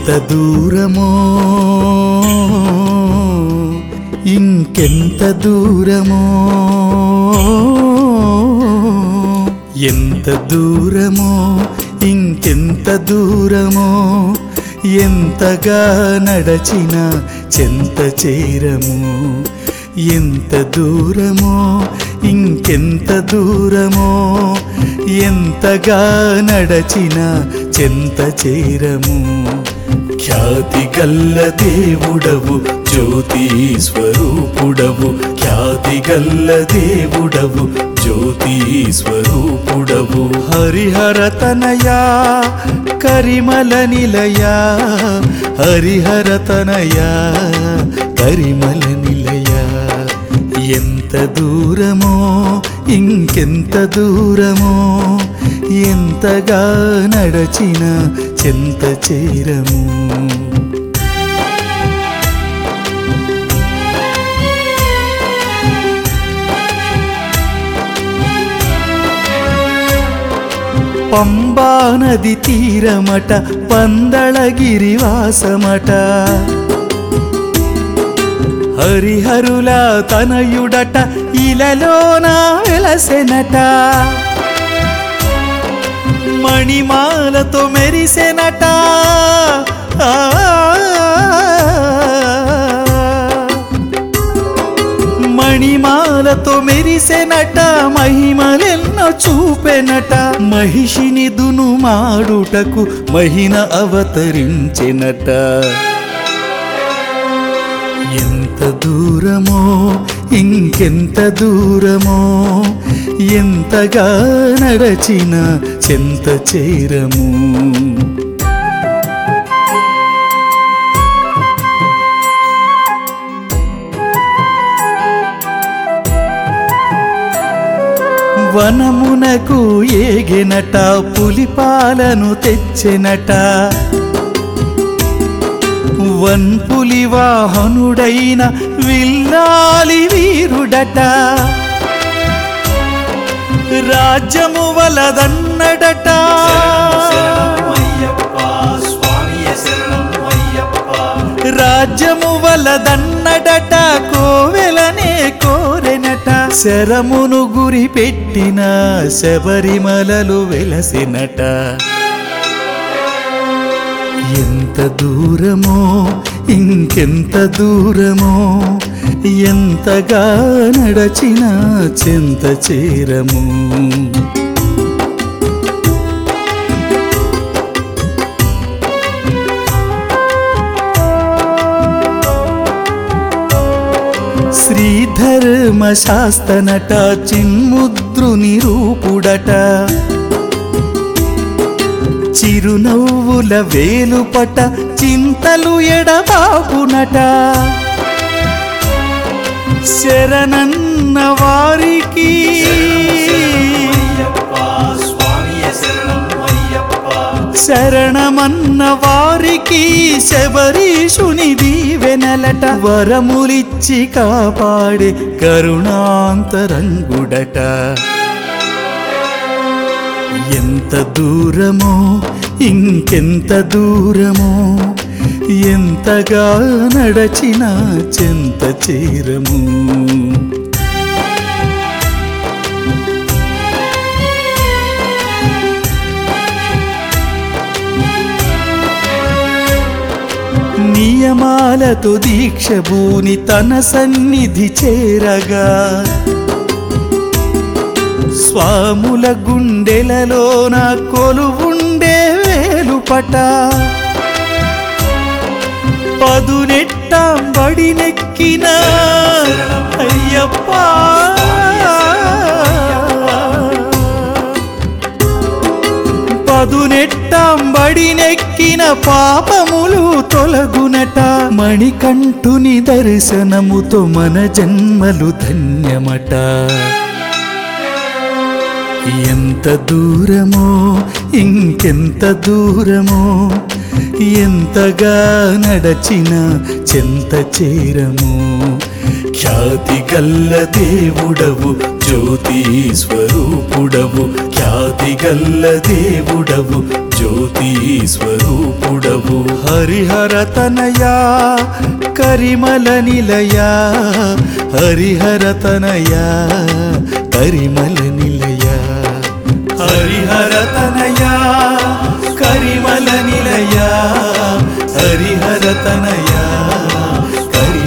ఎంత దూరమో ఇంకెంత దూరమో ఎంత దూరమో ఇంకెంత దూరమో ఎంతగా నడచిన చెంత చేరము ఎంత దూరమో ఇంకెంత దూరమో ఎంతగా నడచిన చెంత చేరము ఖ్యాతి గల్ల దేవుడవు జ్యోతి స్వరూపుడవు ఖ్యాతి గల్ల దేవుడవు జ్యోతి స్వరూపుడవు హరిహర తనయా కరిమల నిలయా హరిహర తనయా కరిమల నిలయా ఎంత దూరమో ఇంకెంత దూరమో ఎంతగా నడచిన చెంత చేరము పంబా నది తీరమట పందళగిరివాసమట హరిహరుల తనయుడట ఇలలోన వెలసెనట మణిమాలతో మెరిసెనట ఆ మణిమాలతో మెరిసెనట మహిమలెన్నో చూపెనట మహిషిని దును మాడుటకు మహిన అవతరించెనట ఎంత దూరమో ఇంకెంత దూరమో ఎంతగా నడచిన చెంత చేరము వనమునకు ఏగెనట పులిపాలను తెచ్చెనట వన్పులి వాహనుడైన విల్లాలి వీరుడట రాజ్యము వలదన్నడట రాజ్యము వలదన్నడట కోవెలనే కోరెనట శరమును గురి పెట్టిన శబరిమలలు వెలసినట ఎంత దూరమో ఇంకెంత దూరమో ఎంతగా నడచిన చెంత చేరము శ్రీధర్మ శాస్తనట చిన్ముద్రుని రూపుడట చిరునవ్వుల వేలుపట చింతలు ఎడబాపునట శరణన్న వారికి శరణమన్న వారికి శబరీషుని దీవెనలట వరములిచ్చి కాపాడే కరుణాంతరంగుడట ఎంత దూరమో ఇంకెంత దూరమో ఎంతగా నడచిన చెంత చేరము నియమాలతో దీక్ష భూని తన సన్నిధి చేరగా స్వాముల గుండెలలోన కొలువుండే వేలుపట పదునెట్టాం బడినెక్కిన అయ్యప్ప పదునెట్టాం బడినెక్కిన పాపములు తొలగునట మణికంఠుని దర్శనముతో మన జన్మలు ధన్యమట ఎంత దూరమో ఇంకెంత దూరమో ఎంతగా నడచిన చెంత చేరము ఖ్యాతి గల్ల దేవుడవు జ్యోతి స్వరూపుడవు ఖ్యాతి గల్ల దేవుడవు జ్యోతి స్వరూపుడవు హరిహర తనయా కరిమల నిలయా హరిహర తనయా కరిమల నిలయా హరిహర తనయా కరిమల నిలయా హరిహర తనయా కరి